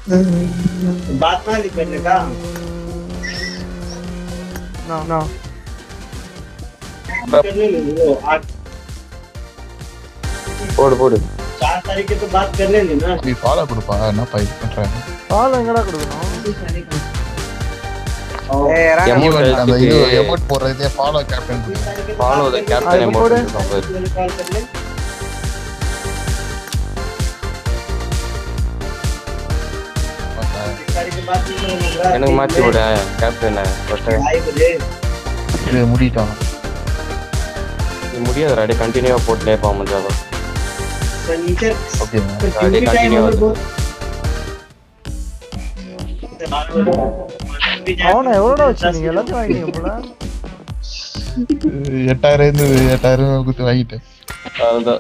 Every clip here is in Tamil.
बात ना लिख करने का No, no. करने ले लो आठ போடு போடு चार तारीख के तो बात कर लेंगे ना நீ ஃபாலோ கொடுப்பா என்னப்பா இது பண்றேன் பால் எங்கடா கொடுக்கணும் ஏய் இறங்க Emote Emote, அந்த இது அதுக்கு எமோட் போடுறதே follow captain follow the ah, captain இப்ப எமோட் போடு. இருக்கான் பாரு कॉल कर ले तारीख के बाद नहीं करेंगे எனக்கு மாத்தி விட கேப்டன் பட்ட ढाई बजे இது முடிட்டோம் இது முடியாதுடா அப்படியே கண்டினியூவா போட்டுனே இருப்பான் மஞ்சாவா फर्नीचर ஓகே अरे, continue होता। அவனை எவ்வளோடா வச்சிருந்தீங்க எல்லாத்தையும் வாங்கிட்டீங்க போல எட்டாயிரம் இருந்தது எட்டாயிரம் கொடுத்து வாங்கிட்டேன் அதுதான்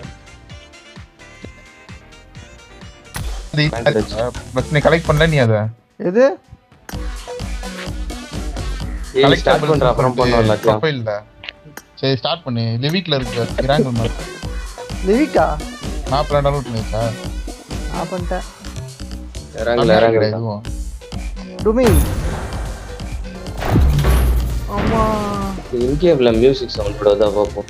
பஸ் நீ கலெக்ட் பண்ணல நீ அதை எது ஏய் ஸ்டார்ட் பண்ற அப்புறம் பண்ணோம் எல்லாத்தையும் ப்ரொஃபைல்ல சரி ஸ்டார்ட் பண்ணு லிவிக்ல இருக்கு இராங்க மாதிரி லிவிக்கா நாற்பது ரெண்டு டவுன்லோட் பண்ணிருக்கா நான் பண்ணிட்டேன் இறங்கல இறங்கல இதுவும் டுமி ஆமா இன்கேம்ல மியூசிக் சவுண்ட் விடுவதா பார்ப்போம்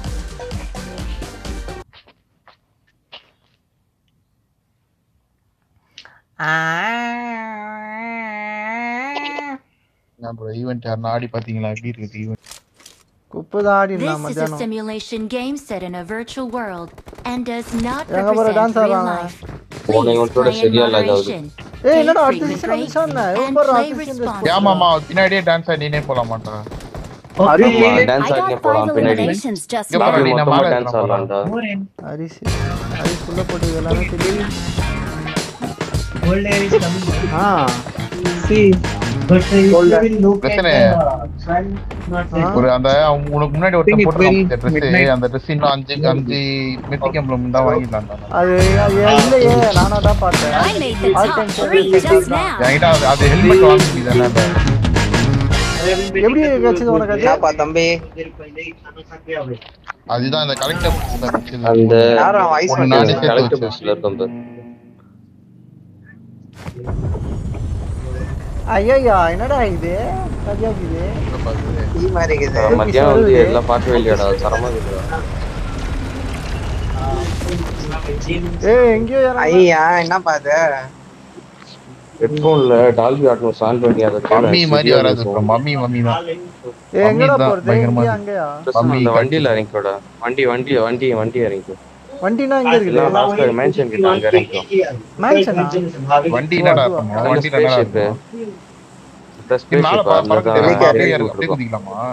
அப்புறம் ஈவெண்ட் யாருன்னா ஆடி பாத்தீங்களா எப்படி இருக்குது ஈவெண்ட் குப்பை தான் ஆடி This நான் is a மத்தியானம் simulation game set in a virtual world and does not எங்க போற represent டான்ஸ் real ஆடுறாங்க life. போன Please இவன்ட்டோட play in சரியா lag ஆகுது. moderation. ஏய் என்னடா Take அடுத்த frequent சீசன் breaks வந்துச்சானே and ரொம்ப play அடுத்த சீசன் responsibly. ஏமாமா பின்னாடியே டான்ஸ் ஆடினே போல மாட்டா டான்ஸ் I ஆடினே got போலாம் five பின்னாடி eliminations just இங்க பாரு, now. நீ மொத்தமா நம்ம டான்ஸ் ஆடலாம்டா அரிசி அரிசி உள்ள போட்டு எல்லாமே தெரியும் Gold hair is coming. Ah See, but if you will look at பிரச்சனை. the front, not ஆ? ஒரு அந்த அவன் உனக்கு முன்னாடி ஒருத்தன் போட்டு ட்ரெஸ் அந்த ட்ரெஸ் இன்னும் அஞ்சு அஞ்சு மெத்திக் எம்ப்ளம் தான் வாங்கிடலாம் அது அது இல்லையே நானா தான் பார்த்தேன் I made the All top time three favorite just now. என்கிட்ட அது- அது ஹெல்மெட் வாங்க முடியுது அந்த எப்படி கிடைச்சது உனக்கு அது என்னப்பா தம்பி அதுதான் அந்த கலெக்டர் அந்த யாரும் அவன் ஐஸ் ஒண்ணு நானே சேர்த்து கலெக்டர் வச்சேன். புக்ஸ்ல இருக்கும் பாரு. ஐயா என்னடா இது சரியா இது ஈ மாதிரி இருக்குது அஹ் மத்தியானம் வந்து எல்லாம் பார்க்கவே இல்லையாடா சரமா இருக்குடா ஏய் எங்கேயோ இறங்க ஐயா என்னப்பா அது ஹெட்போன்ல டால்பி ஆட்டம் ஆன் பண்ணி அதை மம்மி மாதிரி வராது bro. மம்மி மம்மி தான் ஏய் எங்கடா தான் போறது பயங்கரமா இங்கேயா இருக்கு. அங்கேயா மம்மி அந்த வண்டியில இறங்கிக்கோடா வண்டி வண்டி வண்டி வண்டி இறங்கிக்கோ வண்டினா இங்க இருக்குது எல்லாம் லாஸ்ட் மேன்ஷன் கிட்ட அங்க இறங்கிக்கோ மேன்ஷனா வண்டி என்னடா இருக்கும்? அந்த வண்டில என்னடா spaceship. இருக்கும்? இந்த நீ மேல ஸ்பேஸ் பா- பறக்க தெரியாது. அதான் அப்படியே இறங்கி இறங்கு, அப்படியே விட்டுருக்கோம். குதிக்கலாமா?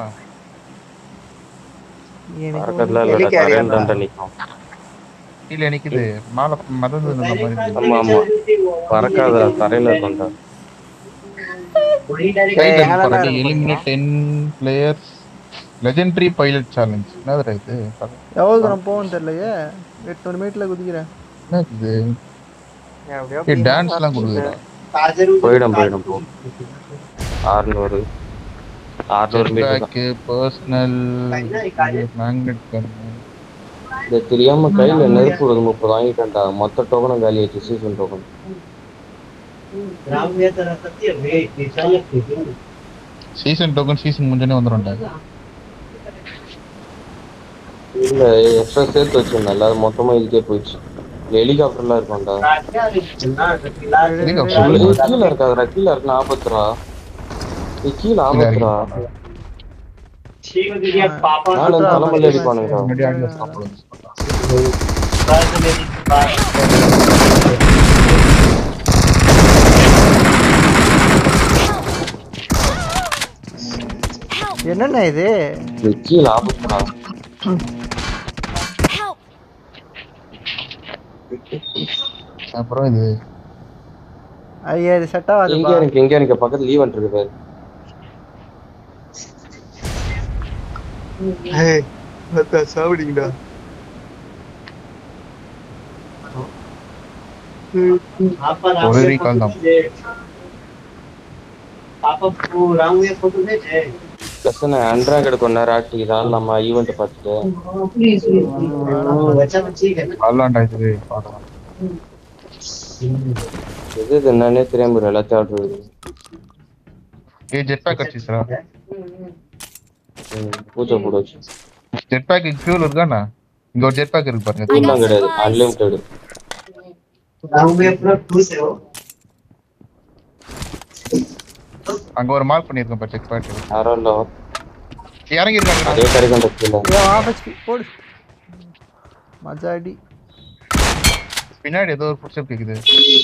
எனக்கு பறக்கறதுல இல்லடா ஹெலிகாப்டர் தரையில தான் நிக்கும் கீழே நிக்குது. மேல மிதந்து நின்ன மாதிரி இருக்கு. ஆமா ஆமா பறக்காத தரையில இருக்கும்டா ஏய், Titan எங்கடா பறக்க இருக்கு? eliminate 10 players. Legendary pilot challenge. என்னதுடா இது? எவ்வளவு தூரம் போகும் தெரியலையே எட்நூறு மீட்டர்ல குதிக்கிறேன் என்ன இது? எப்படியோ ஏய், dance எல்லாம் கொடுக்குதுடா. போயிடும் போயிடும் போ ஆறுநூறு ஆறுநூறு மீட்டர் தான் Jetpack, personal, magnet gun. இந்த தெரியாம கையில நெருப்பு விடுது முப்பது வாங்கிட்டேன்டா மொத்த டோக்கனும் காலி ஆயிடுச்சு season token season token season முடிஞ்சோடனே வந்துடும்டா இல்ல எக்ஸ்ட்ரா சேர்த்து வச்சிருந்தேன் எல்லாரும் மொத்தமா இதுக்கே போயிடுச்சு ஹெலிகாப்டர்லாம் இருக்கும்டா Helicopter. ஏய், கீழே இருக்காதுடா கீழே இருக்கு ஆபத்துரா ஏய், கீழே ஆபத்துரா நாலு தலைமல்ல அடிப்பானுங்கடா முன்னாடி ஆடியோ சாப்பிடுவோம் என்னண்ணா இது ஏய், கீழே ஆபத்துரா Help! அப்புறம் இது ஐயா இது செட் இங்க ஆகாதுப்பா எனக்கு இங்க எனக்கு பக்கத்துல ஈவென்ட் இருக்கு பாரு ஏய், அதான் சாப்பிடுங்கடா ஒரு recall தான். पापा वो राम ये फोटो भेजे ப்ளஸ் நான் அண்ட்ராய்டு கொஞ்ச நேரம் ஆக்டிதான் நம்ம ஈவெண்ட் பார்த்துட்டு प्लीज बच्चा तो ठीक है ना வரலாம்டா இது பார்க்கலாம் எது இது என்னன்னே தெரியாம போயிடும், எல்லாத்தையும் ஆர்டர் வருது ஏ ஜெட் பேக் அடிச்சுடா ம், பூஜை போட வச்சு ஜெட் பேக் ஃபியூல் இருக்காண்ணா இங்க ஒரு ஜெட் பேக் இருக்கு பாருங்க I got இதெல்லாம் கிடையாது supplies. அன்லிமிட்டெடு அவங்க எப்போ டூ சேவ் அங்க ஒரு மார்க் பண்ணிருக்கேன் பாரு செக் பாயிண்ட் யாரும் இல்ல இறங்கி இருக்காங்க அதே கிடைக்கும் கீழே ஏ ஆஃபீஸ்க்கு போடு மஜா அடி பின்னாடி ஏதோ ஒரு ஃபுட்ஸ்டெப் கேக்குது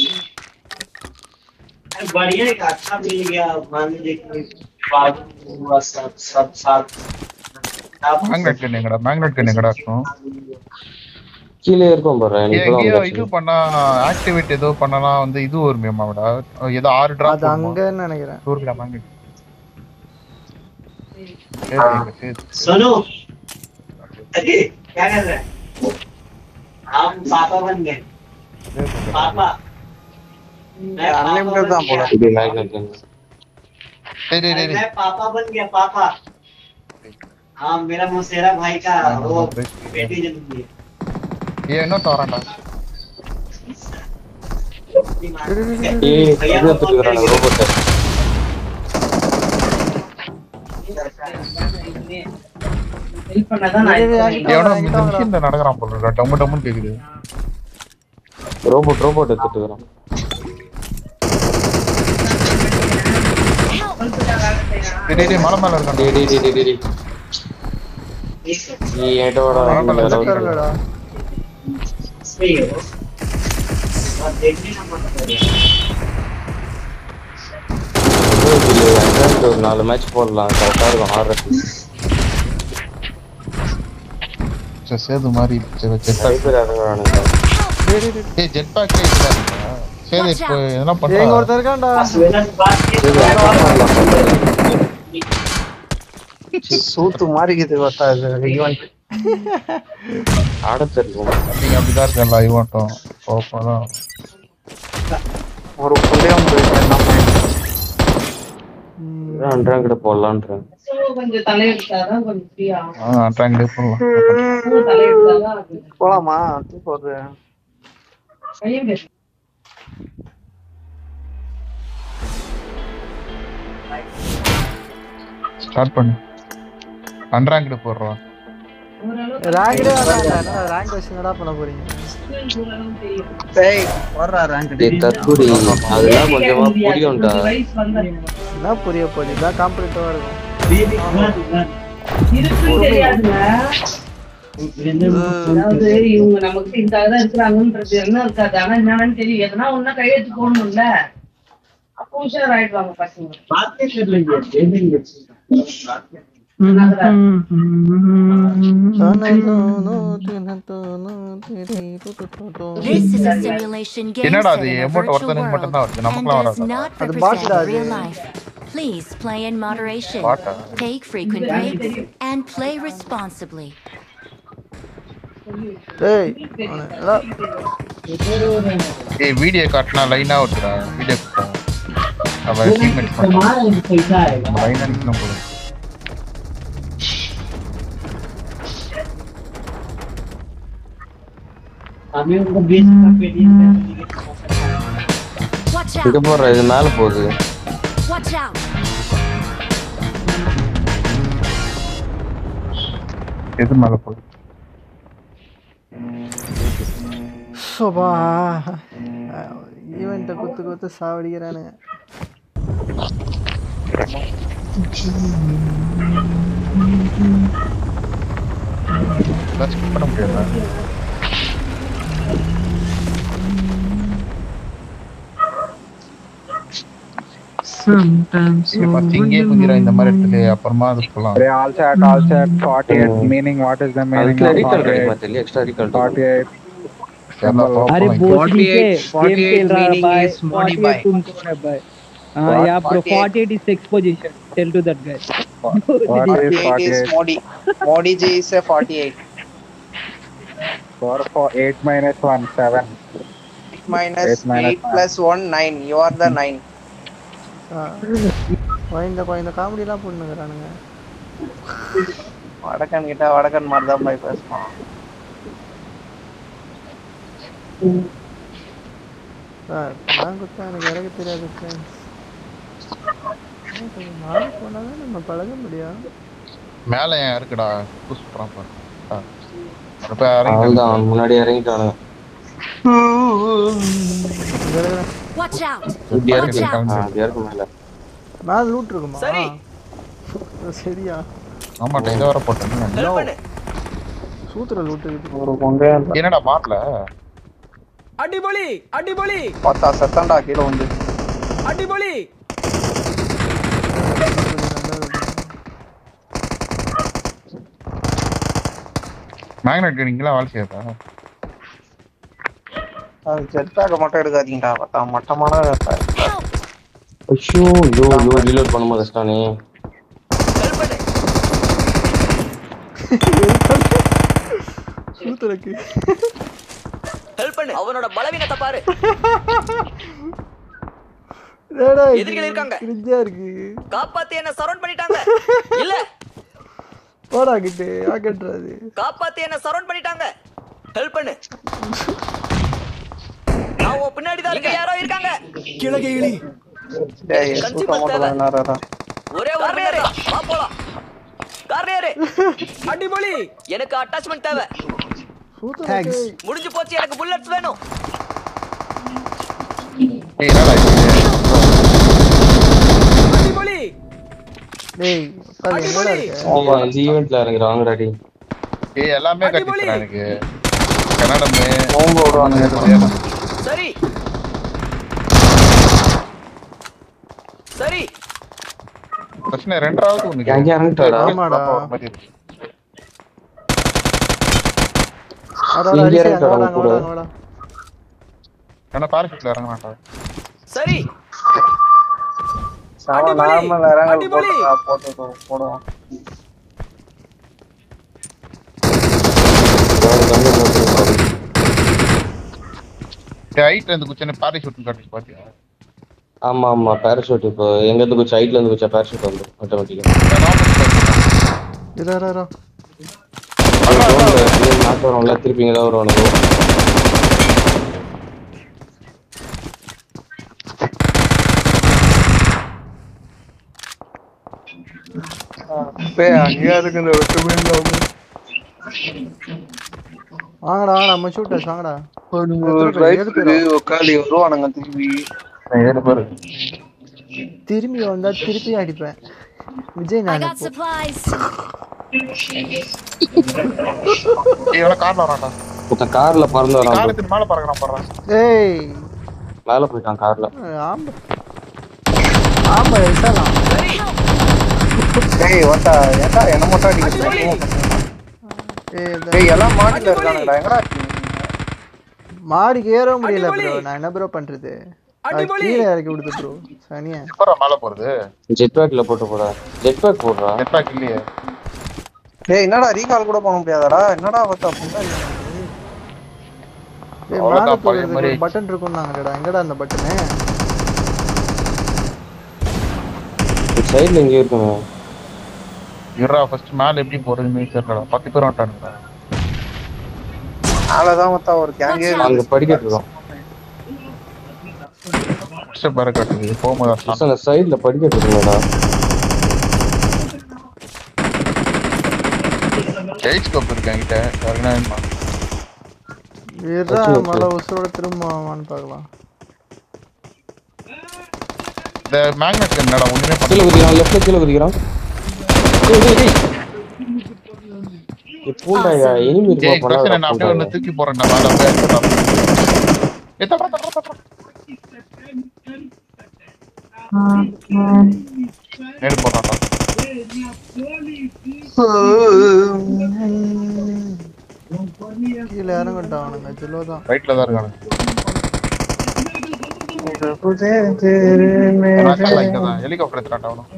बढ़िया एक अच्छा मिल गया मान लीजिए कि बाद हुआ सब सब साथ आप மேக்னெட் கன் எங்கடா மேக்னெட் கன் எங்கடா இருக்கும் கீழே இருக்கும் பாரு ஏ, எனக்கு எங்கேயோ தான் இது பண்ணா ஆக்டிவேட் ஏதோ பண்ணனா வந்து இது வருமே மாவடா ஏதோ ஆறு அது டிராப் அங்கன்னு நினைக்கிறேன் டூர்ல மேக்னெட் சரி சரி सुनो अरे क्या कर रहे हैं हम पापा बन गए पापा मैं पापा अनलिमिटेड बन தான் போல गया। இது மேக்னெட் சரி अरे சரி मैं पापा बन गया पापा हाँ मेरा मुसेरा भाई का वो बेटी जन्म ली ஏ என்ன தோறான்டா ஏய் இது எடுத்துக்கிறாங்க ரோபோட் எவனோ இந்த மிஷின்ல நடக்கறான் போல டம்மு டம்முன்னு கேக்குது ரோபோட் ரோபோட் எடுத்துட்டு இருக்கிறான் டேய் டேய், டேய் மலை மேல இருக்கான் டேய் டேய் டேய் டேய் டேய் நீ என்கிட்ட வாடா பரவாயில்ல, இங்க சக்கரை வர. இல்லடா सही है वो और देखने का मन कर रहा है இது advance ஒரு நாலு மேட்ச் போடலாம் கரெக்டா இருக்கும் ஆறு சே, சேது மாதிரி ஜெட் நிறைய பேர் இறங்குறானுங்க ஏய் ஜெட் பேக் இல்ல சரி இப்போ என்ன எங்க பண்றா ஒருத்தர் இருக்கான்டா सुबह से बात की சரி, அப்புறம் பண்ணலாம். சூத்து மாறிக்குது பார்த்தா இது ஈவென்ட் ஆடத் தெரியும் நீங்க அப்படிதான் இருக்கல இவன்ட்டும் போப்பதான் ஒரு புள்ளையும் போயிட்டு என்ன பண்ணிட்டு அன்றாம் கிட்ட போடலான்றேன் கொஞ்சம் தலையெடுத்தாதான் கொஞ்சம் ஃப்ரீயா ஆ அட்ராக்ட் பண்ணலாம் தலையெடுத்தாதான் அது போலாமா தூக்கம் வருது கையும் பேசு ஸ்டார்ட் பண்ணு அன்ராங்க்டு போடுறோம் ஓரளவு ரேங்க்டே வரான்டா ரேங்க் வச்சு என்னடா பண்ண போறீங்க ஓரளவு தெரியும் டேய் வர்றா ரேங்க் டேய் தற்குடி அதெல்லாம் கொஞ்சமா புரியும்டா வயசு வந்தா என்ன புரிய போகுது இதான் காம்படிட்டிவா இருக்கும் இருக்குன்னு தெரியாதுங்க அதாவது இவங்க நமக்கு இதுக்காக தான் இருக்கிறாங்கன்றது என்ன இருக்காது ஆனா என்னன்னு தெரியும் எதனா ஒண்ணா கையெழுத்து போடணும்ல அப்போ உஷார் ஆயிடுவாங்க பசங்க बात नहीं कर लेंगे दे देंगे This is a simulation game என்னடா set அது? in a amount virtual ஒருத்தனுக்கு world மட்டும்தான் வருது. and நமக்குலாம் does வராதா? not அது represent bot-டா அது. real life. Please play in moderation. Bot-ஆ? Take frequent breaks and play responsibly. டேய் அவனை எல்லாம் ஏய் வீடியோ காட்டினா லைனா ஓட்டுடா வீடியோ காட்டா அவ டீம்மேட் பண்ணா லைனா நிக்கணும் போல हमें उनको बीच का पेटीएम कर देंगे Watch இங்க out! போடுற இது மேல போகுது Watch out! எது மேல போகுது சோபா ஈவெண்ட்டை குத்து குத்து சாவடிக்கிறானுங்க ஏதாச்சும் பண்ண முடியாதா ஃபர்ஸ்ட் இங்கே குதிரா இந்த மாதிரி இடத்துல அப்புறமா அது போலாம் all chat, all chat, 48, meaning what is the meaning அதுக்குள்ள of ரீகால் 48? கிடைக்குமா தெரியல எக்ஸ்ட்ரா ரீகால் 48. கேரளா अरे போலாம் बोल ठीक है 48 गेम खेल रहा meaning भाई is Modi bhai. 48 तुम कौन है भाई हाँ What? yeah bro 48. 48 is sex position tell to that guy What is 48 is 48? Modi. Modi ji is a 48. 4 for 8 minus 1, 7. Minus Eight minus 8 plus 1, 9. You are the 9. குழந்த குழந்த காமெடிலாம் பண்ணுங்கிறானுங்க வடக்கன் கிட்ட வடக்கன் மாதிரி தான் போய் பேசணும் சார் நான் கொடுத்தா எனக்கு இறக்க தெரியாது ஃப்ரெண்ட்ஸ் கொஞ்சம் மாறி போனால் தான் நம்ம பழக முடியும் மேல ஏன் இருக்குடா புஷ் பண்றான் பாரு ஆ. அப்ப இறங்கி அவன்தான் அவன் முன்னாடி இறங்கிட்டானுங்க இங்க இருக்கிறேன் Watch out! இப்படி இறக்கு Watch out! ஆ, அப்படி இறக்கு மேல மேலே லூட் இருக்குமா சரி. சரியா ஆமாட்டா இதை வர போட்டேன் ஹெல்ப் பண்ணு சூத்திர லூட் இருக்குது ஒரு கொண்டே என்னடா மாட்டல அடிபொலி அடிபொலி பார்த்தா செத்தான்டா கீழே வந்து அடிபொலி மேக்னெட் நீங்களா வேலை செய்யறதா ஜெட் பேக்கை மட்டும் எடுக்காதீங்கடா பார்த்தா மட்டமான Help! ஐயோ ஐயோ ஐயோ ரீலோட் பண்ணும்போது கஷ்டானே ஹெல்ப் பண்ணு சூத்திரக்கு ஹெல்ப் பண்ணு அவனோட பலவீனத்தை பாரு ஏடா எதிரிகள் இருக்காங்க. கிரிஞ்சா இருக்கு காப்பாத்தி என்ன சரவுண்ட் பண்ணிட்டாங்க இல்ல போடா கிட்டு ஆக்கட்டுறாது காப்பாத்தி என்ன சரவுண்ட் பண்ணிட்டாங்க ஹெல்ப் பண்ணு நான் உன் பின்னாடி தான் இருக்க யாரோ இருக்காங்க கிழக்கு இழி டேய் கஞ்சி சூத்த பத்தல. மட்டும் நேரா ஒரே ஒரு பின்னாடி வா போலாம் கார்னியர் அடிபொலி எனக்கு அட்டாச்மெண்ட் தேவை சூத்திரக்கு முடிஞ்சு போச்சு எனக்கு புல்லட்ஸ் வேணும் ஏய் என்னடா இது அடிபொலி டேய் உட்காரு, எங்கடா இருக்க ஏய், இந்த ஈவெண்ட்ல இறங்குறாங்கடாடி ஏய் எல்லாமே கட்டிச்சுடா எனக்கு கன்னடமே ஓம்ப விடுவானுங்க சரி சரி பிரச்சனை ரெண்டாவது ஒண்ணு எங்க இறங்கிட்டாடா? ஆமாடா. மாதிரி இருக்கு. அடா, இங்க அடிச்சு, இருக்கடா, அங்க வாடா, அங்க கூட. வாடா, அங்க வாடா. ஏன்னா பாராசூட்ல இறங்க மாட்டான் சரி சாவ அடிபொலி, நார்மல் இறங்க அடிபொலி. போட்டு போட்டு போடுவோம் ஹைட்ல இருந்து குச்சனை பாராசூட் காட்டி பாத்தியா ஆமா ஆமா பேராஷூட் இப்போ எங்க இருந்து குச்சா ஹைட்ல இருந்து குச்சா பேராஷூட் வந்து ஆட்டோமேட்டிக்கா இரு, இரு, இரு. நாட்டு வரும்ல திருப்பி இங்க தான் வருவானுங்க டேய் அங்கேயா இருக்கு இந்த வெட்டு மீன் வாங்கடா வாங்கடா நம்ம ஷூட்டர்ஸ் வாங்கடா ரைட்டுக்கு உட்காந்து வருவானுங்க திரும்பி ஏழு பேரு திரும்பி வந்தா திருப்பி அடிப்பேன் விஜய் I நான் got supplies. ஏய் எவ்வளவு கார்ல வரான்டா ஒருத்தன் கார்ல பறந்து வரான் bro. காலத்துக்கு மேல பறக்கிறான் பறறான் ஏய் மேல போயிட்டான் கார்ல ஆம்பா ஆம்பா எடுத்தாலாம் டேய் ஓட்டா ஏன்டா என்ன மட்டும் அடிக்கிறீங்க ஏய் இந்த டேய் எல்லாம் மாடில இருக்கானுங்கடா எங்கடா இருக்கீங்க மாடிக்கு ஏற முடியல ப்ரோ நான் என்ன ப்ரோ பண்றது அது கீழே இறக்கி விடுது ப்ரோ சனியா எப்பறா மேல போறது ஜெட் பேக்ல போட்டு போடா ஜெட் பேக் போடுறா நெட் பேக் இல்லையே டேய் என்னடா ரீகால் கூட பண்ண முடியாதாடா என்னடா பார்த்தா ஏய் அவ்வளவுதான், மேல பழைய போகிறதுக்கு மாதிரி. ஒரு பட்டன் இருக்கும்னாங்கடா எங்கடா அந்த பட்டனு சைடுல எங்கேயோ இருக்குங்க இருடா ஃபர்ஸ்ட் மேல எப்படி போறதுன்னு தெரியலடா பத்து பேர் வந்துட்டானுங்க மேலதான் மொத்தம் ஒரு கேங்கே அங்க படிக்கட்டு இருக்கும் ஃபர்ஸ்ட் பேர காட்டுது போகும்போது Just அந்த சைடுல படிக்கட்டு இருக்குங்கடா ஜெயிச் கப் இருக்கு என்கிட்ட யாருன்னா வேணுமா? இருடா வச்சு விட்டு. மழை உசுரோட திரும்பவான்னு பார்க்கலாம் இந்த மேக்னெட் என்னடா ஒண்ணுமே கீழே பண்ணல குதிக்கிறான் லெஃப்ட்ல கீழே குதிக்கிறான் டேய், டேய், டேய். ஏய், பூண்டாயா எனிமி ஜெய் இருக்கா பிரச்சனை நான் அப்படியே ஒண்ணு பண்ணாத தூக்கி போறேன்டா மேல அப்படியே எடுத்துடா. ஏய், தட்றா, தட்றா, தட்றா. நேரு போடுறான்டா கீழே இறங்கட்டான் அவனுங்க ஜிலோ தான் ரைட்ல தான் இருக்கானு இங்கதான் ஹெலிகாப்டர் எடுத்துறான்டா அவனும்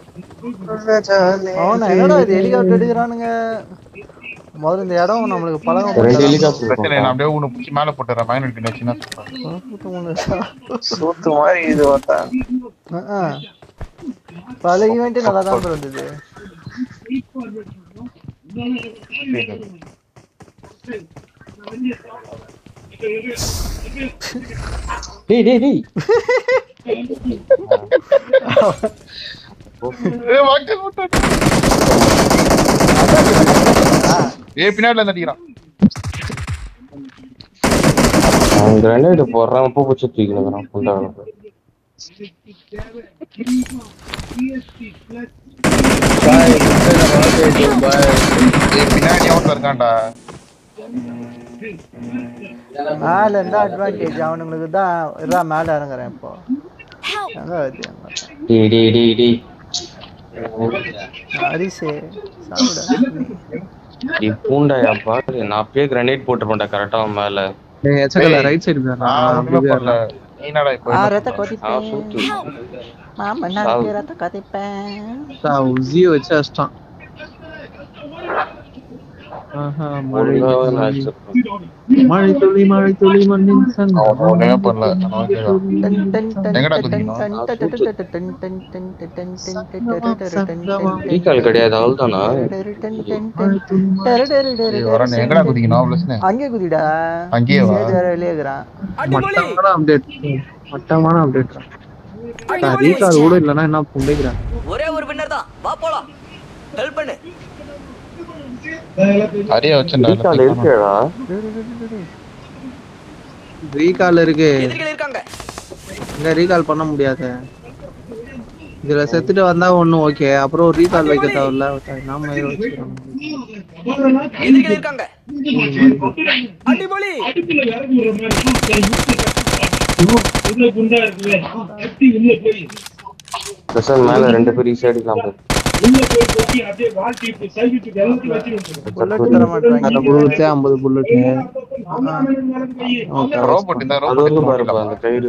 அவன என்னடா இது ஹெலிகாப்டர் எடுக்கிறானுங்க முதல்ல இந்த இடம் நம்மளுக்கு பழகம் ரெண்டு ஹெலிகாப்டர் பிரச்சனை நான் இருக்கும் அப்படியே ஒண்ணு பிடிச்சி மேல போட்டுறேன் மேக்னெட் கிட்ட சின்ன சூத்து மாதிரி இது பார்த்தா பல ஈவெண்ட்டு நல்லா தான் இருந்தது சரி. டேய் டேய் டேய் ஏ பின்னாடில இருந்து அடிக்கிறான் அவன் கிரனேட் போடுறான் பூ பூச்சி தூக்கினுக்குறான் புண்டாங்க ஏ பின்னாடி அவன் இருக்கான்டா மேல இருந்தா அட்வான்டேஜ் அவனுங்களுக்கு தான் இதான் மேல இறங்குறேன் இப்போ எங்க வருது எங்க? டேய் டேய் டேய் டேய் அரிசே சாப்பிட நீ பூண்டாயா பாரு நான் அப்பயே கிரனேட் போட்டுருப்பேன்டா கரெக்டா அவன் மேல ஏய் எச்சக்கல ரைட் சைடு போறா நான் ஒண்ணுமே பண்ணல நீ என்னடா இப்போ ஆ என்ன ரத்த பண்ண? கொதிப்பேன் அவன் சூத்து மாமா நான் ரத்த கொதிப்பேன் உசிய வச்சு அஷ்டம் ஆஹா மழை ஒழுங்காவே match இருக்கும். மழை துளி மழை துளி மண்ணின் சங்கம் அவன் ஒண்ணுமே பண்ணல நான் ஓகேதான் டன் டன் டன் எங்கடா டன் குதிக்கணும்? டன் டன் டன் டன் டன் டன் டன் டன் டன் டன் டன் ரீகால் கிடையாது அவ்வளவுதானா ஏய், வரேன் நீ எங்கடா குதிக்கணும் பிளஸ்னு அங்கே குதிடா அங்கேயே வா. சேது வேற வெளியே இருக்கிறான் மட்டமான அப்டேட் மட்டமான அப்டேட் ரீகால் கூட இல்லனா என்ன புண்டைக்கிறேன் ஒரே ஒரு வின்னர் தான் வா போலாம் ஹெல்ப் பண்ணு அரிய வச்சுடா ரீகால் இருக்கேடா ரீகால் இருக்கு எதிரிகள் இருக்காங்க இங்க ரீகால் பண்ண முடியாது இதுல செத்துட்டு வந்தா ஒண்ணு ஓகே அப்புறம் ஒரு ரீகால் வைக்க தேவையில்ல நாம இதை வச்சுக்கிறோம் எதிரிகள் இருக்காங்க அடிபொலி பிரசாந்த் மேல ரெண்டு பேர் ஈஸியா அடிக்கலாம் பாரு. புல்லட் தர மாட்டாங்க அந்த புல்லட் ஐம்பது புல்லட் ரோபோட் இந்த அது வந்து ரோபோட் பாருப்பா அந்த கயிறு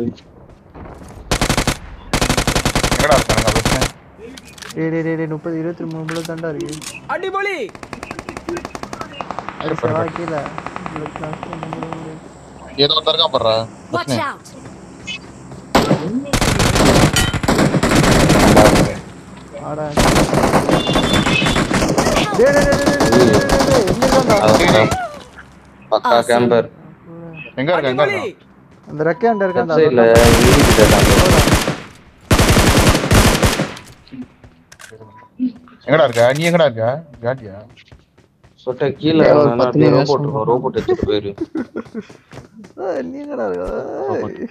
எங்கடா இருக்கானுங்க பிரச்சனை டேய் டேய் டேய், டேய் முப்பது இருபத்தி மூணு புல்லட் தாண்டா இருக்கு அடிபொலி செவா கீழே புல்லட் லாஸ்ட் முடியாது ஏதோ ஒருத்தர் இருக்கான் பாடுறா Watch பிரச்சனை out! ஆடா டேய் டேய் டேய் டேய், டேய், டேய், டேய், டேய், எங்க இருந்தா அதான் பக்கா கேம்பர் எங்க இருக்க எங்க இருக்க அந்த ரெக்காண்ட் இருக்கா அந்த வெப்சைட்ல இங்கிலீஷ் கேட்டாங்க எங்கடா இருக்க நீ எங்கடா இருக்க காட்டியா சொட்ட கீழே ஏய், ஒரு பத்து நிமிஷம் ரோபோட் இருக்கும் ரோபோட் எடுத்துட்டு போயிரு ஏய், நீ எங்கடா இருக்க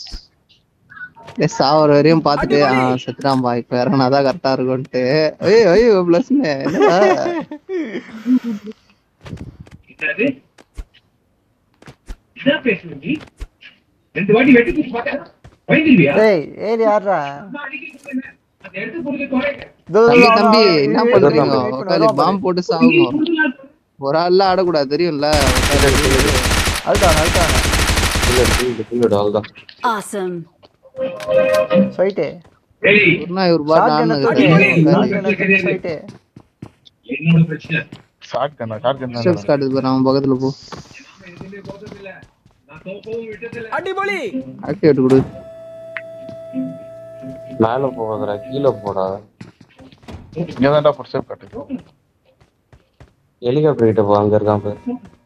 சாவர வரையும் பாத்துட்டு ஆ செத்துறான் பா இப்ப இறங்கினாதான் கரெக்டா இருக்கும்ட்டு ஐயோ ஐயோ பிளஸ் என்னடா டேய் ஏறி ஆடுறா தம்பி தம்பி என்ன பண்றீங்க உட்காந்து பாம்பு போட்டு சாவுங்க ஒரு ஆள்ல ஆடக்கூடாது தெரியும்ல அழுத்தான அழுத்தான கீழே கீழே கீழே அவ்வளவுதான் Awesome. ஃபைட்டு ஒருனா இவர் பாட்டு ஷாட்கன் ஆடுனது தூக்கி ஃபைட்டு ஷார்ட் கண்ணா ஷார்ட் கண்ணா ஸ்டெப்ஸ் காட்டுது பாரு அவன் பக்கத்துல போ அடிபொலி ஆக்டிவேட் கொடு மேல போகாதடா கீழே போடா இங்க தான்டா ஃபுட் ஸ்டெப் காட்டு ஹெலிகாப்டர் கிட்ட போ அங்க இருக்கான் பாரு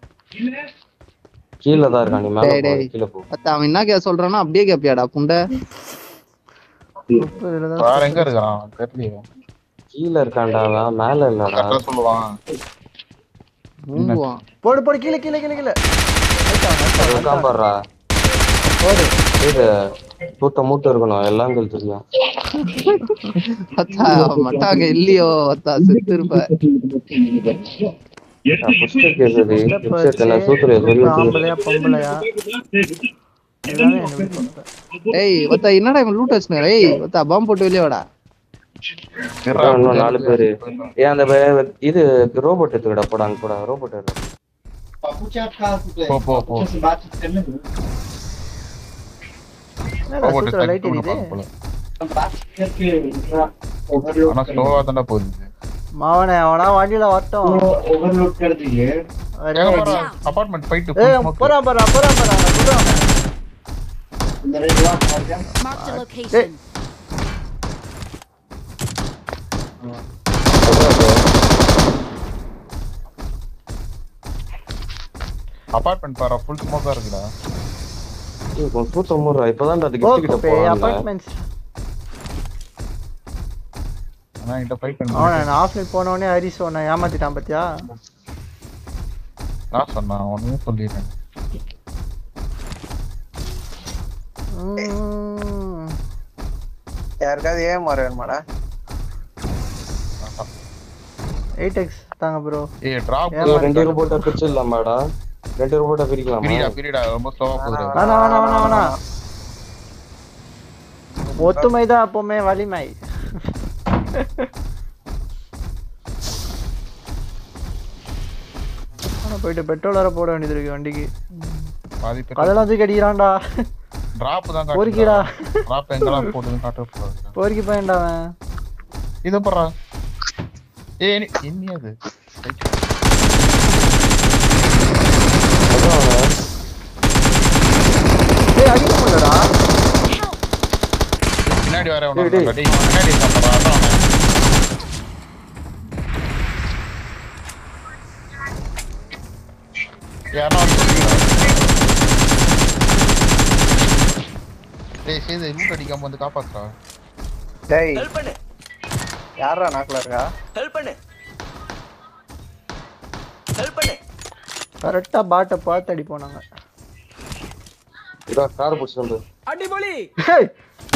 கீழே தான் இருக்கான் நீ மேல டேய், போ டேய். கீழே போ அத்த அவன் என்ன கே சொல்றானோ அப்படியே கேப்பியாடா புண்டை முப்பதுல தான் வேற எங்க இருக்கான் தெரியலையே கீழே இருக்கான்டா அவன் மேல இல்லடா கரெக்டா சொல்லுவான் மூங்குவான் போடு போடு கீழே கீழே கீழே கீழே அழுத்தான அழுத்தான இருக்கான் பாருடா இது தூத்த மூட்டை இருக்கணும் எல்லாம் உங்களுக்கு தெரியும் அத்தா மட்டும் அங்க இல்லையோ அத்தா செத்து இருப்ப புஸ்தக கேசரி புஸ்தக என்ன சூத்திர சொல்லி ஆம்பளையா பொம்பளையா எல்லாமே என்ன விருப்பம். ஏய் ஒத்தா என்னடா இவன் லூட் வச்சுனாரு ஏய் ஒத்தா பாம்பு போட்டு வெளியே வாடா இன்னும் நாலு பேரு ஏன் அந்த ப- இது ரோபோட் எடுத்துக்கடா போடா அங்க போடா ரோபோட் எடு போ போ போ என்னடா ரோபோட் சூத்திர லைட் டக்கு எரியுது போல ஆனா ஸ்லோவா தான்டா போகுது மாவனே அவனா வண்டியில வரட்டும் எங்க போற அபார்ட்மெண்ட் போயிட்டு ஏய் போறான் போறான் போறான் போறான் போறான் Marked a location. அபார்ட்மெண்ட் பாரு ஃபுல் ஸ்மோக்கா இருக்குடா ஏய், கொஞ்சம் சூத்தம் மூடுறா. இப்பதான்டா அது ஓ gift கிட்ட குப்பே போறான்ல. அபார்ட்மெண்ட்ஸ் அதான் என்கிட்ட ஃபைட் அவன் பண்ணி நான் ஆஃப்லைன் போன உடனே ஹரிஸ் உன்னை ஏமாத்திட்டான் பாத்தியா நான் சொன்னான் ஒண்ணுமே சொல்லிடுறேன் ம். யாருக்காவது ஏன் மாற வேணுமாடா எயிட் எக்ஸ் தாங்க ப்ரோ ஏய் டிராப் ஏய், ரெண்டு ரோபோட்டா பிரிச்சிடலாமாடா ரெண்டு ரோபோட்டா பிரிக்கலாமா பிரிடா பிரிடா ரொம்ப ஸ்லோவா போகுது வேணாம் வேணாம் வேணாம் வேணாம் ஒத்துமை தான் எப்பவுமே வலிமை ஆனா போயிட்டு பெட்ரோல் வர போட வேண்டியது இருக்கு வண்டிக்கு பாதி பேர் அதெல்லாம் தூக்கி அடிக்கிறான்டா டிராப் தான் பொறுக்கிடா. டிராப் எங்கெல்லாம் போடுதுன்னு காட்ட போறாங்க பொறுக்கி போயின்டா அவன் இத போறா ஏய் நீ என்ன அது டேய் அடிக்க முடியலடா பின்னாடி வர டேய், டேய். டேய் பின்னாடி சாப்பிடுறா அதான் அவன். யாரோ வந்து சொல்லிடுறா. டேய் சேது லூட் அடிக்காம வந்து காப்பாத்துறா டேய் ஹெல்ப் பண்ணு யாரா நாக்குல இருக்கா ஹெல்ப் பண்ணு ஹெல்ப் பண்ணு கரெக்டா பாட்டை பார்த்து அடி போனாங்க இதா கார் பிடிச்சிட்டு வந்து அடிபொலி ஹேய்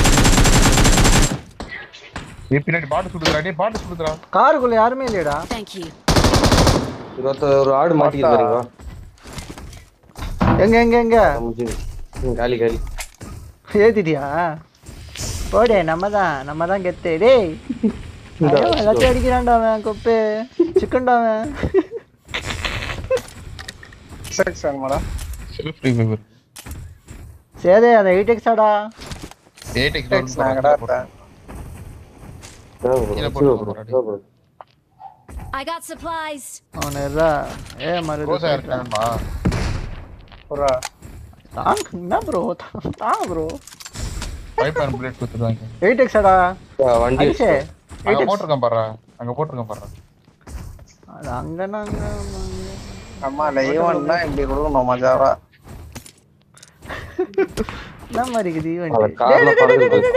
ஏய் பின்னாடி பாட்டு சுடுதுடா டேய் பாட்டு சுடுதுடா காருக்குள்ள யாருமே இல்லையடா Thank you. இருபத்த ஒரு ஆடு மாட்டிக்கிது பாருங்க எங்க எங்க எங்க முடிஞ்சு ம், காலி காலி ஏத்திட்டியா போடே நம்ம தான் நம்ம தான் கெத்து டேய் ஐயோ, எல்லாத்தையும் அடிக்கிறான்டா அவன் கொப்பு சிக்கன்டா அவன் செக்ஸ் வேணுமாடா செல்ஃப் ரிவைவர் சேதே அந்த எயிட் எக்ஸாடா எயிட் எக்ஸ் செக்ஸ் நாங்கடா இருப்பேன் தேவைப்படும், கீழே போட்டு தேவைப்படும், போறாடி. தேவைப்படும். I got supplies. அவன் இருடா ஏ மருது ரோசா இருக்கான்மா ஒரு தாங்க என்ன ப்ரோ தாங்க ப்ரோ ஃபைவ் பாயிண்ட் புல்லட் கொடுத்துருவாங்க எயிட் எக்ஸாடா ஆ, வண்டி அடிச்சே அங்க போட்டிருக்கேன் பாரு அங்க போட்டிருக்கேன் பாரு அது அங்க நாங்க அம்மா இல்ல ஈவன் தான் இப்படி கொடுக்கணும் மஜாவா என்ன மாதிரி இருக்குது ஈவெண்ட் அவன் கார்ல பறக்குது.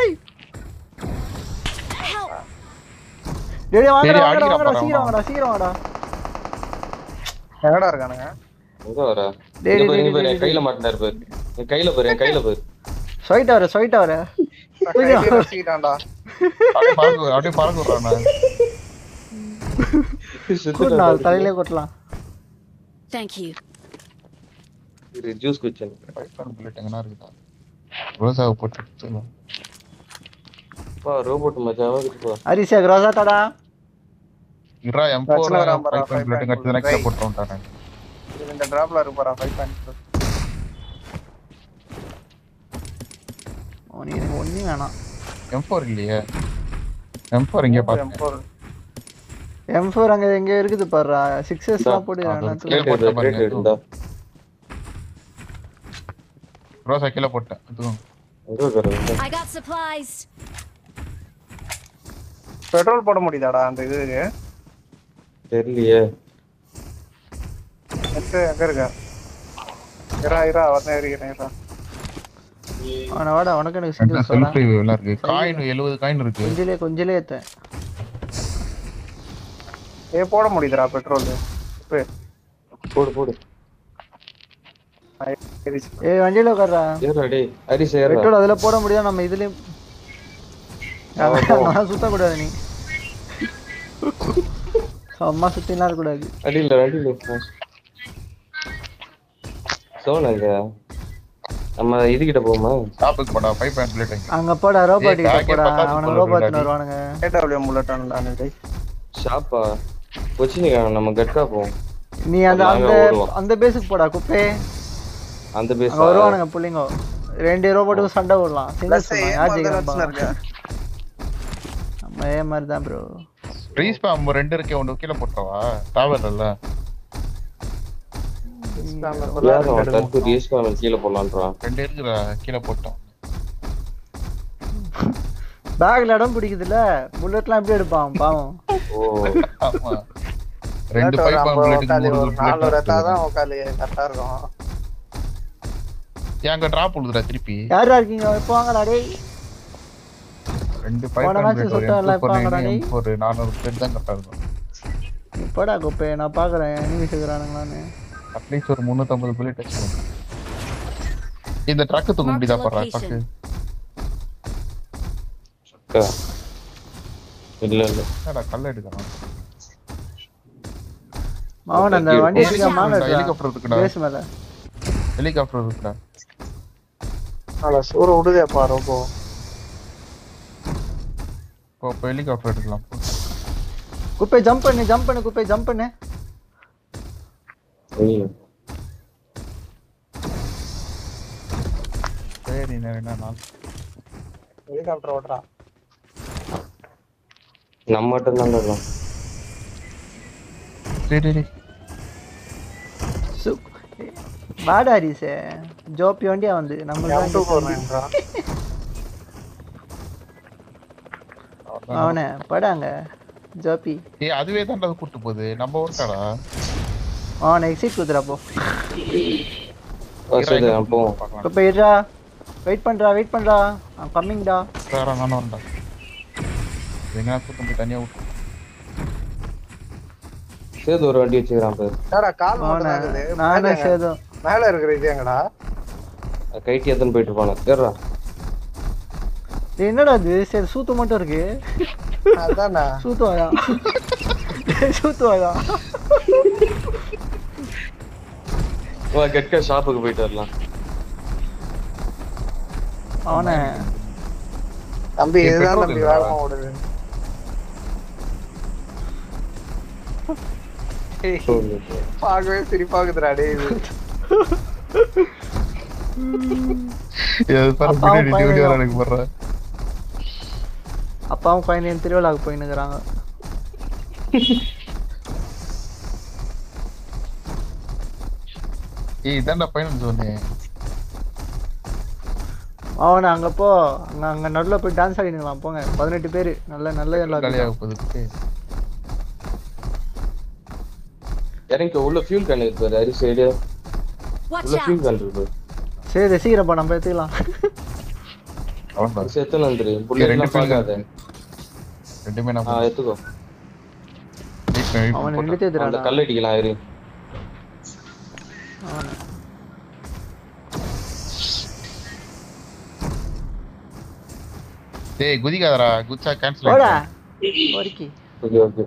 டேய் டேய், வாங்கடா சரி, வாங்கடா அடிக்கிறா வாங்கடா பாரு சீக்கிரம் அவன். வாங்கடா சீக்கிரம் வாங்கடா எங்கடா இருக்கானுங்க எங்க வர டேய், இங்க பாரு, டேய், இங்க பாரு, டேய், என் கையில மாட்டினாரு பாரு என் கையில பாரு என் கையில பாரு சொயிட்ட வர சொயிட்ட வர கையிலே வச்சுக்கிட்டான்டா அப்படியே பறக்கு அப்படியே பறக்க விடுறான் கூட்டு நாள் தலையிலே கொட்டலாம் Thank you. ஜூஸ் குச்சன் ஃபைவ் பாயிண்ட் புல்லட் எங்கன்னா இருக்குதா ரோசாவை போட்டு எடுத்துக்கலாம். பா ரோபோட் மச்சாவா இருக்குப்பா அரிசியா கிராசா தடா இருடா எம் பிரச்சனை ஃபோர் வராம ஃபைவ் பாரு, பாயிண்ட் புல்லட் கட்டி five கீழே point போட்டு வந்துட்டானே இது இந்த டிராப்ல இருக்கு பாரு ஃபைவ் பாயிண்ட் அவனுக்கு எனக்கு ஒன்றும் வேணாம் எம் ஃபோர் இல்லையே எம் ஃபோர் இங்கே பார்த்தேன் ஃபோர் எம் ஃபோர் அங்கே எங்கே இருக்குது பாருடா சிக்ஸஸ்லாம் போட்டு அது நான் கீழே கிரேட் போட்ட எடு, பாருங்க, கிரேட் எடுண்டா ரோசா கீழே போட்டேன் அதுவும் எங்க பாரு I got supplies. பெட்ரோல் போட முடியுதாடா அந்த இதுக்கு தெரியலையே எங்க எங்க இருக்க இரா இரா வந்து இருக்கிறேன் இரா அவனை வாடா உனக்கு எனக்கு சிங்கிள் செல்ஃப் சொல்லலாம் ரிவ்யூலாம் இருக்கு காயின் எழுபது காயின் இருக்கு கொஞ்சிலே கொஞ்சிலே ஏத்தேன் ஏ போட முடியுதுடா பெட்ரோல் இப்போ போடு போடு ஏய் வண்டியில உட்கார்றா ஏறா டேய் ஹரிஸ் ஏறா பெட்ரோல் அதில் போட முடியாது நம்ம இதுலயும் நான் சுத்தக்கூடாது நீ அம்மா சுத்திலாம் இருக்கக்கூடாது அடியில் அடியில் சோனங்க நம்ம இதுகிட்ட போமா ஷாப்புக்கு போடா ஃபைவ் பாயிண்ட் புல்லட் அங்க போடா ரோபோட் கிட்ட ஏய், போடா பக்கத்து அவனுக்கு போடு, ரோபோட் டாடி. வருவானுங்க ஏடபிள்யூ முல்லட்டான் டேய் ஷாப்பா கொச்சினிக்கா நம்ம கட்கா போவோம் நீ அந்த நாங்க அந்த ஓடுவோம். அந்த பேஸுக்கு போடா குப்பே அந்த பேஸ் அங்க வருவானுங்க புள்ளிங்க ரெண்டு ரோபோட்டுக்கும் சண்டை போடலாம் சிங்கிள் ப்ளஸ் ஏ யார் மாதிரி ஜெயிக்கிறா இருக்கு நம்ம ஏ மாதிரி தான் ப்ரோ ரீஸ்பாம் ரெண்டு இருக்கே ஒன்று கீழே போட்டவா டவர் இல்ல தற்பு ரீஸ்பான் கீழே போடலான்றான் ரெண்டு இருக்குடா கீழே போட்டோம் பேக்ல இடம் பிடிக்குதுல்ல புல்லட்லாம் எப்படி எடுப்பான் பாவம் ஓ ஆமா ரெண்டு ஃபைவ் பாயிண்ட் உட்காந்து புல்லட்டுக்கு ஒரு நாலு மூணு ரத்தா தான் bullet உட்காந்து கரெக்டா இருக்கும் ஏன் அங்க டிராப் உழுதுடா திருப்பி யாரா இருக்கீங்க இப்போ வாங்கடா டேய் ரெண்டு போன match சுத்தம் இல்ல, இப்ப வாங்கடா நீ. ஒரு நானூறு பேர் தான் கரெக்டா இருக்கும் இப்போடா குப்பை நான் பாக்குறேன் எனிமி இருக்கிறானுங்களான்னு அட்லீஸ்ட் ஒரு முந்நூத்தம்பது புல்லட் வச்சுக்கணும் இந்த ட்ரக் தூக்க முடியுதா Marked பாடுறா location. ட்ரக்கு இல்ல இல்ல என்னடா கல்ல எடுக்கணும் அவன் அந்த வண்டி வச்சுக்க மேல ஹெலிகாப்டர் இருக்குடா பேஸ் மேல ஹெலிகாப்டர் இருக்குடா நல்லா சூற விடுதேப்பா ரொம்ப இப்போ இப்போ ஹெலிகாப்டர் எடுக்கலாம் குப்பை ஜம்ப் பண்ணு ஜம்ப் பண்ணு குப்பை ஜம்ப் பண்ணு ஐயோ. சரி நான் என்ன நாள் ஹெலிகாப்டர் ஓட்டுறா நம்ம மட்டும் தான் இருக்கோம் சரி சரி சு வாடா ரீசே ஜோப்பி வண்டியா வந்து நம்ம எம் டூ ஃபோர் நைன்ரா அவனே படாங்க ஜோப்பி ஏய் அதுவே தான்டா அது கூட்டு போகுது நம்ம ஓட்டாடா அவனை எக்ஸிட் குத்துறா போ ஆ, சரி நான் போவோம் பார்க்கலாம் குப்பை இருடா வெயிட் பண்றா வெயிட் பண்றா கம்மிங்டா வேற நானும் வரேன்டா எங்க கூட்டம் போய் தனியா விட்டு சேது ஒரு வண்டி வச்சுக்கிறான் பேர் என்னடா கால் மட்டும் அவனை தான் இருக்குது. நானே மேல எங்க- சேதம் மேல இருக்கிற இது எங்கடா கைட்டி எத்தனை போயிட்டு இருப்பானு ஏறா டேய், என்னடா இது சரி சூத்து மட்டும் இருக்கு அதானே சூத்து வாடா சூத்து வாடா வா கெட்கா ஷாப்புக்கு போயிட்டு வரலாம் அவனை தம்பி ஏய், இதுதான் petrol தம்பி இல்லடா. வேகமா ஓடுது ஏய், பார்க்கவே சிரிப்பாகுதுடா டேய் இது இது பாரு அப்பாவும் பின்னாடி டியூட்டி வர பையனும். எனக்கு போடுற அப்பாவும் குழந்தையும் திருவிழாவுக்கு போயின்னுக்குறாங்க ஏய் இதான்டா பையன் சொன்னேன் அவனை அங்க போ அங்க அங்க நடுவில் போய் டான்ஸ் ஆடினுக்கலாம் போங்க பதினெட்டு பேர் நல்ல நல்ல எல்லாரும் காலியாக போகுது இறங்கி உள்ள ஃபியூல் கேன் இருக்கு பாரு அரி சைடு Watch உள்ள out! ஃபியூல் கேன் இருக்கு பாரு சரி சீக்கிரம் போ நம்ம எடுத்துக்கலாம் அவன் பாரு அரிசி எத்தனை வந்துரு இங்க புள்ளி ரெண்டு ரெண்டு fuel can பார்க்காத ரெண்டுமே நான் ஆ எடுத்துக்கோ வெயிட் பண்ணி வெயிட் அவனை பண்ணி இழுத்து அந்த எதிராடா கல் அடிக்கலாம் இரு அவனை டேய் குதிக்காதடா குச்சா கேன்சல் போடா பொறுக்கி ஓகே ஓகே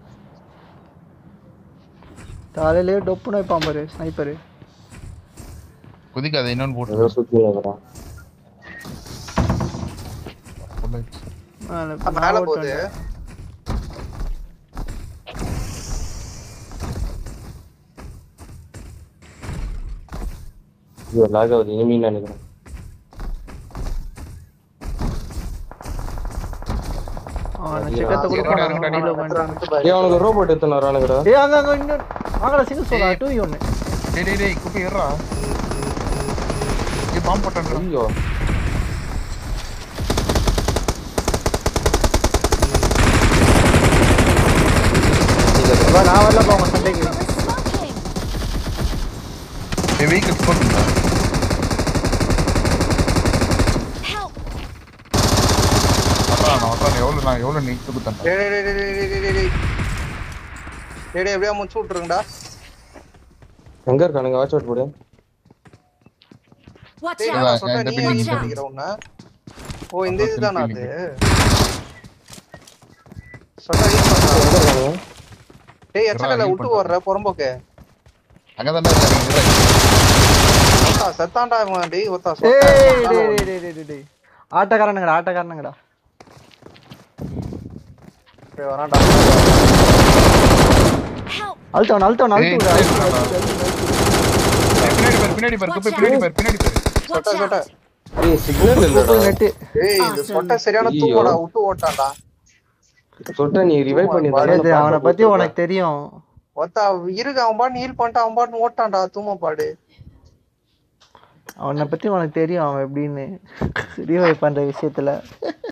காலையிலேயே டொப்புன்னு வைப்பான் பாரு ஸ்னைப்பரு குதிக்காத இன்னொன்னு போட்டு ஏதோ சுத்தி இருக்கிறான் மேல போகுது ஐயோ லாக் ஆகுது இனிமே நினைக்கிறேன் அவனை சிக்கத்தை கொடுப்பான் வண்டியில் உட்காந்து ஏய் அவனுக்கு ரோபோட் எத்தனை வரானுங்கடா ஏய் அங்க அங்க இன்னும் வாங்கடா சிங்கிள் சோலா டூ ஒன்று டேய் டேய் டேய் குப்பை ஏறா ஏய் பாம்பு போட்டான்டா ஐயோ நான் வரல போங்க சண்டைக்கு Smoking! ஏய் வெஹிக்கிள் போட்டுடா Help! அதான் நான் அதான் எவ்வளவு நான் எவ்வளவு நீ கொடுத்தேன் டேய் டேய் டேய் டேய் டேய் டேய் டேய் டேய் டேய் டேய் எப்படியா முடிச்சு விட்டுருங்கடா எங்க இருக்கானுங்க வாட்ச் அவுட் போடு Watch டேய் out! நான் சொன்னா இந்த நீ building அடிச்சு இந்த அடிக்கிற உன்ன ஓ இந்த அதான் இதுதானா அது building. சொன்னா யூஸ் எங்க பண்ணா இருக்கானுங்க டேய் எச்சக்கல heal விட்டு பண்றேன். வர்ற புறம்போக்கு அங்கதான்டா இருக்காங்க ஒத்தா செத்தான்டா இவன் டேய் ஒத்தா ஏய் சொன்னா டேய் டேய் டேய் டேய் டேய் டேய் ஆட்டக்காரனுங்கடா ஆட்டக்காரனுங்கடா டேய் வரான்டா Help! அழுத்தவன் அழுத்தவன் ஏய், அழுத்து ஏய், பின்னாடி பாரு பின்னாடி பாரு குப்பை பின்னாடி பாரு பின்னாடி பாரு Watch சொட்ட சொட்ட out! ஏய் சிக்னல் இல்லடா நெட்டு ஏய் இது சொட்ட சரியான ஐயோ. தூக்கடா விட்டு ஓட்டான்டா சொல்லிட்டேன் நீ ரிவைவ் பண்ணி சேது அவனை பத்தி உனக்கு தெரியும் ஒத்தா இருக்கு அவன் பாட்டு ஹீல் பண்ணிட்டு அவன் பாட்டு ஓட்டான்டா தூம பாடு அவனை பத்தி உனக்கு தெரியும் அவன் எப்படின்னு ரிவைவ் பண்ற விஷயத்துல